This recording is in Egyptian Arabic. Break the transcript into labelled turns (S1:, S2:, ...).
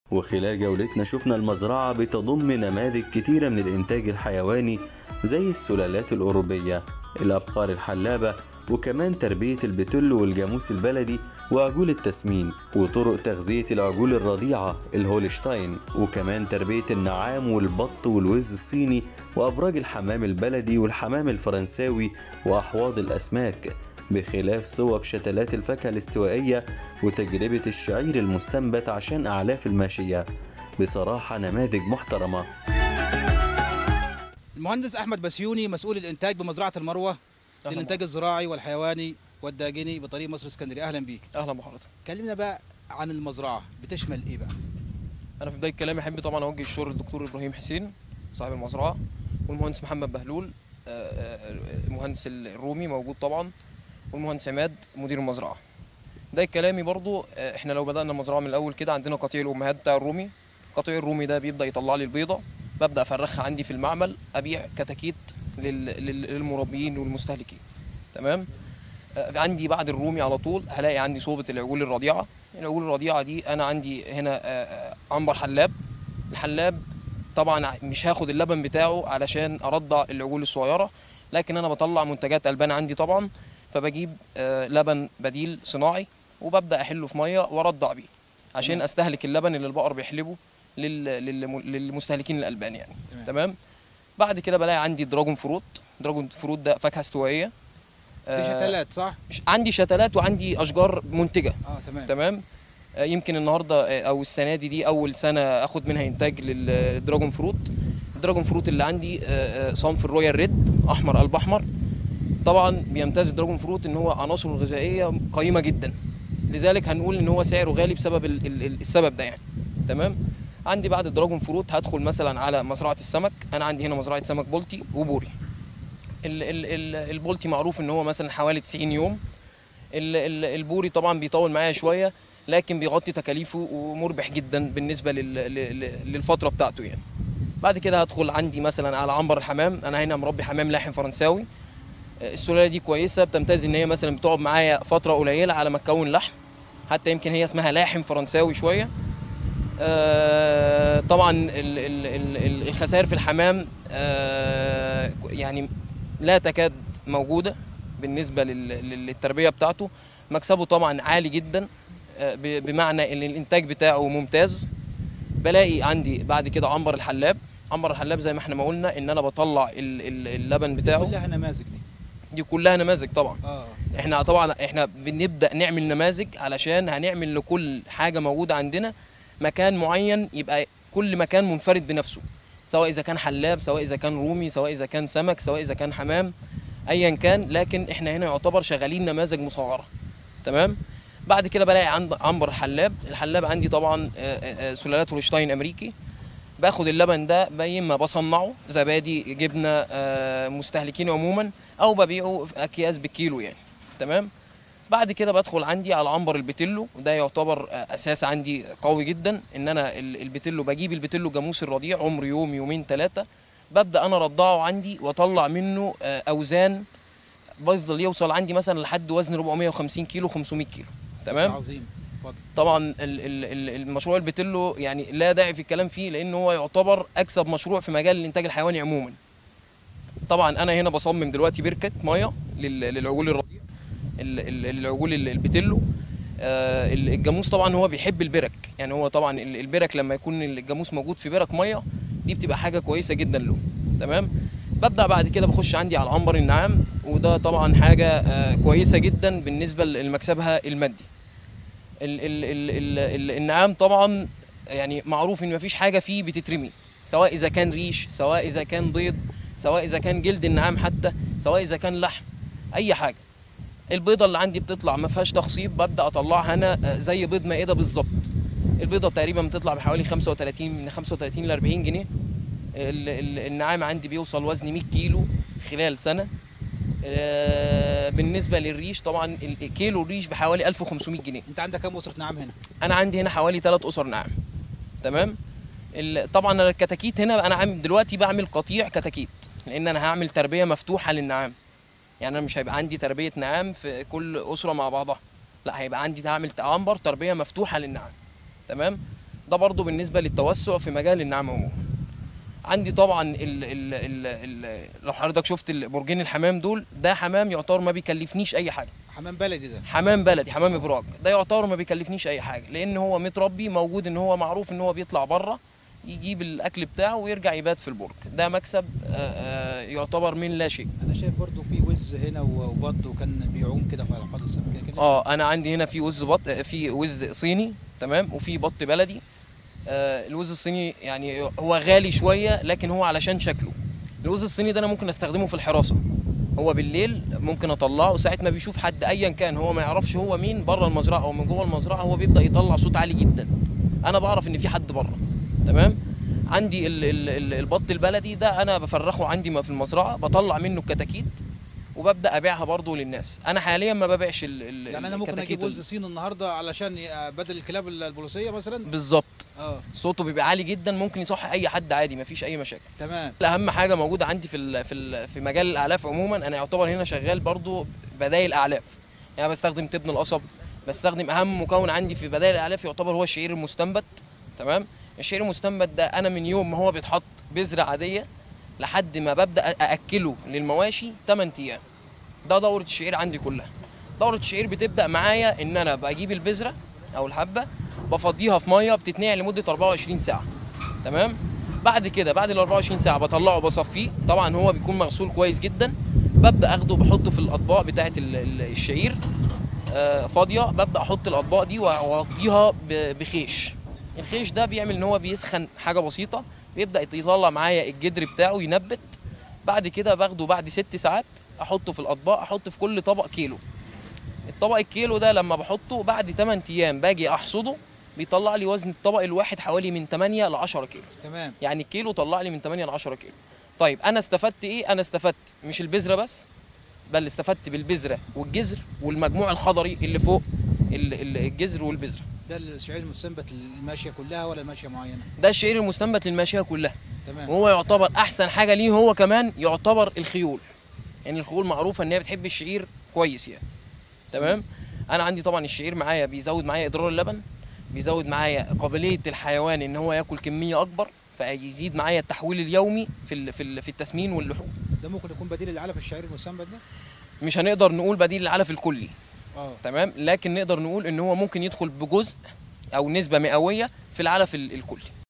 S1: وخلال جولتنا شفنا المزرعة بتضم نماذج كتيرة من الإنتاج الحيواني زي السلالات الأوروبية الأبقار الحلابة وكمان تربية البتل والجاموس البلدي وعجول التسمين وطرق تغذية العجول الرضيعة الهولشتاين وكمان تربية النعام والبط والوز الصيني وأبراج الحمام البلدي والحمام الفرنساوي وأحواض الأسماك بخلاف صوب شتلات الفاكهة الاستوائية وتجربة الشعير المستنبت عشان أعلاف الماشية بصراحة نماذج محترمة
S2: المهندس احمد بسيوني مسؤول الانتاج بمزرعه المروه
S3: أهلا
S2: للانتاج الزراعي والحيواني والداجني بطريق مصر اسكندريه اهلا بيك
S3: اهلا بحضرتك
S2: كلمنا بقى عن المزرعه بتشمل ايه بقى
S3: انا في بدايه كلامي احب طبعا اوجه الشكر للدكتور ابراهيم حسين صاحب المزرعه والمهندس محمد بهلول آه، آه، المهندس الرومي موجود طبعا والمهندس عماد مدير المزرعه ده كلامي برضو آه، احنا لو بدانا المزرعه من الاول كده عندنا قطيع الامهات بتاع الرومي قطيع الرومي ده بيبدا يطلع لي البيضه ببدا افرخها عندي في المعمل ابيع كتاكيت لل- لل- للمربيين والمستهلكين تمام آه، عندي بعد الرومي على طول هلاقي عندي صوبة العجول الرضيعة العجول الرضيعة دي أنا عندي هنا آه، آه، عنبر حلاب الحلاب طبعا مش هاخد اللبن بتاعه علشان أرضع العجول الصغيرة لكن أنا بطلع منتجات ألبان عندي طبعا فبجيب آه، لبن بديل صناعي وببدأ أحله في مية وأرضع بيه عشان
S2: تمام.
S3: أستهلك اللبن اللي البقر بيحلبه لل- للم- للمستهلكين الألبان يعني
S2: تمام.
S3: تمام بعد كده بلاقي عندي دراجون فروت دراجون فروت ده فاكهة استوائية
S2: دي
S3: آه،
S2: شتلات صح
S3: مش- عندي شتلات وعندي اشجار منتجه
S2: اه تمام
S3: تمام آه، يمكن النهارده آه، او السنه دي دي اول سنه اخد منها انتاج للدراجون فروت الدراجون فروت اللي عندي آه، آه، صنف الرويال ريد احمر قلب احمر طبعا بيمتاز الدراجون فروت ان هو عناصره الغذائيه قيمه جدا لذلك هنقول ان هو سعره غالي بسبب ال- ال- ال- السبب ده يعني تمام عندي بعد الدراجون فروت هدخل مثلا على مزرعه السمك انا عندي هنا مزرعه سمك بولتي وبوري ال- ال- ال- البولتي معروف ان هو مثلا حوالي 90 يوم ال- ال- البوري طبعا بيطول معايا شويه لكن بيغطي تكاليفه ومربح جدا بالنسبه لل- لل- للفتره بتاعته يعني بعد كده هدخل عندي مثلا على عنبر الحمام انا هنا مربي حمام لاحم فرنساوي آه، السلاله دي كويسه بتمتاز ان هي مثلا بتقعد معايا فتره قليله على ما تكون لحم حتى يمكن هي اسمها لاحم فرنساوي شويه آه، طبعا ال- ال- ال- ال- الخسائر في الحمام آه، يعني لا تكاد موجوده بالنسبه لل- لل- للتربيه بتاعته مكسبه طبعا عالي جدا آه، ب- بمعنى ان الانتاج بتاعه ممتاز بلاقي عندي بعد كده عنبر الحلاب عنبر الحلاب زي ما احنا ما قلنا ان انا بطلع ال- ال- اللبن بتاعه
S2: كلها نماذج دي
S3: دي كلها نماذج طبعا
S2: اه
S3: احنا طبعا احنا بنبدا نعمل نماذج علشان هنعمل لكل حاجه موجوده عندنا مكان معين يبقى كل مكان منفرد بنفسه سواء اذا كان حلاب سواء اذا كان رومي سواء اذا كان سمك سواء اذا كان حمام ايا كان لكن احنا هنا يعتبر شغالين نماذج مصغره تمام بعد كده بلاقي عند عنبر الحلاب الحلاب عندي طبعا آه، آه، آه، سلالات هولشتاين امريكي باخد اللبن ده يا اما بصنعه زبادي جبنه آه، مستهلكين عموما او ببيعه في اكياس بالكيلو يعني تمام بعد كده بدخل عندي على عنبر البتلو وده يعتبر آه، اساس عندي قوي جدا ان انا ال- البتلو بجيب البتلو جاموس الرضيع عمر يوم يومين ثلاثه ببدا انا ارضعه عندي واطلع منه آه، اوزان بيفضل يوصل عندي مثلا لحد وزن 450 كيلو 500 كيلو تمام
S2: عظيم اتفضل
S3: طبعا ال- ال- ال- المشروع البتلو يعني لا داعي في الكلام فيه لان هو يعتبر اكسب مشروع في مجال الانتاج الحيواني عموما طبعا انا هنا بصمم دلوقتي بركه ميه لل- للعجول الرضيع ال- ال- العجول ال- البتلو آه، ال- الجاموس طبعا هو بيحب البرك يعني هو طبعا ال- البرك لما يكون الجاموس موجود في برك ميه دي بتبقى حاجه كويسه جدا له تمام ببدا بعد كده بخش عندي على عنبر النعام وده طبعا حاجه آه، كويسه جدا بالنسبه لمكسبها المادي ال ال ال ال ال النعام طبعا يعني معروف ان مفيش حاجه فيه بتترمي سواء اذا كان ريش سواء اذا كان بيض سواء اذا كان جلد النعام حتى سواء اذا كان لحم اي حاجه البيضه اللي عندي بتطلع ما فيهاش تخصيب ببدا اطلعها انا آه، زي بيض مائده بالظبط البيضه تقريبا بتطلع بحوالي 35 من 35 ل 40 جنيه ال- ال- النعام عندي بيوصل وزن 100 كيلو خلال سنه آه، بالنسبه للريش طبعا الكيلو الريش بحوالي 1500 جنيه
S2: انت عندك كام اسره نعام هنا
S3: انا عندي هنا حوالي ثلاث اسر نعام تمام ال- طبعا أنا الكتاكيت هنا انا عامل دلوقتي بعمل قطيع كتاكيت لان انا هعمل تربيه مفتوحه للنعام يعني انا مش هيبقى عندي تربيه نعام في كل اسره مع بعضها لا هيبقى عندي هعمل عنبر تربيه مفتوحه للنعام تمام ده برضو بالنسبه للتوسع في مجال النعام عموما عندي طبعا ال ال ال ال لو حضرتك شفت ال- برجين الحمام دول ده حمام يعتبر ما بيكلفنيش اي حاجه
S2: حمام بلدي ده
S3: حمام بلدي حمام ابراج ده يعتبر ما بيكلفنيش اي حاجه لان هو متربي موجود ان هو معروف ان هو بيطلع بره يجيب الاكل بتاعه ويرجع يبات في البرج ده مكسب آه، آه، يعتبر من لا شيء
S2: انا شايف برضو في وز هنا وبط وكان بيعوم كده في الحوض السمكيه كده
S3: اه انا عندي هنا في وز بط في وز صيني تمام وفي بط بلدي آه الوز الصيني يعني هو غالي شويه لكن هو علشان شكله الوز الصيني ده انا ممكن استخدمه في الحراسه هو بالليل ممكن اطلعه ساعه ما بيشوف حد ايا كان هو ما يعرفش هو مين بره المزرعه او من جوه المزرعه هو بيبدا يطلع صوت عالي جدا انا بعرف ان في حد بره تمام عندي ال ال ال البط البلدي ده انا بفرخه عندي في المزرعه بطلع منه الكتاكيت وببدا ابيعها برضه للناس انا حاليا ما ببيعش ال ال
S2: يعني انا ممكن
S3: الكتاكيت
S2: اجيب وز صين النهارده علشان ي- بدل الكلاب البوليسيه مثلا
S3: بالظبط
S2: اه
S3: صوته بيبقى عالي جدا ممكن يصحي اي حد عادي مفيش اي مشاكل
S2: تمام
S3: اهم حاجه موجوده عندي في ال في ال في مجال الاعلاف عموما انا يعتبر هنا شغال برضو بدايل اعلاف يعني بستخدم تبن القصب بستخدم اهم مكون عندي في بدايل الاعلاف يعتبر هو الشعير المستنبت تمام الشعير المستنبت ده انا من يوم ما هو بيتحط بذره عاديه لحد ما ببدا ااكله للمواشي 8 ايام ده دوره الشعير عندي كلها دوره الشعير بتبدا معايا ان انا بجيب البذره او الحبه بفضيها في ميه بتتنقع لمده 24 ساعه تمام بعد كده بعد ال 24 ساعه بطلعه بصفيه طبعا هو بيكون مغسول كويس جدا ببدا اخده بحطه في الاطباق بتاعه ال- ال- الشعير آه، فاضيه ببدا احط الاطباق دي واغطيها ب- بخيش الخيش ده بيعمل ان هو بيسخن حاجه بسيطه بيبدا يطلع معايا الجدر بتاعه ينبت بعد كده باخده بعد ست ساعات احطه في الاطباق احط في كل طبق كيلو الطبق الكيلو ده لما بحطه بعد 8 ايام باجي احصده بيطلع لي وزن الطبق الواحد حوالي من 8 ل 10 كيلو
S2: تمام
S3: يعني الكيلو طلع لي من 8 ل 10 كيلو طيب انا استفدت ايه انا استفدت مش البذره بس بل استفدت بالبذره والجذر والمجموع الخضري اللي فوق ال- ال- الجذر والبذره
S2: ده الشعير المستنبت الماشيه كلها ولا ماشيه معينه
S3: ده الشعير المستنبت للماشيه كلها
S2: تمام
S3: وهو يعتبر احسن حاجه ليه هو كمان يعتبر الخيول يعني الخيول معروفه ان هي بتحب الشعير كويس يعني تمام انا عندي طبعا الشعير معايا بيزود معايا اضرار اللبن بيزود معايا قابليه الحيوان ان هو ياكل كميه اكبر فيزيد معايا التحويل اليومي في ال- في ال- في التسمين واللحوم
S2: ده ممكن يكون بديل العلف الشعير المستنبت ده
S3: مش هنقدر نقول بديل العلف الكلي
S2: اه
S3: تمام لكن نقدر نقول ان هو ممكن يدخل بجزء او نسبه مئويه في العلف ال- الكلي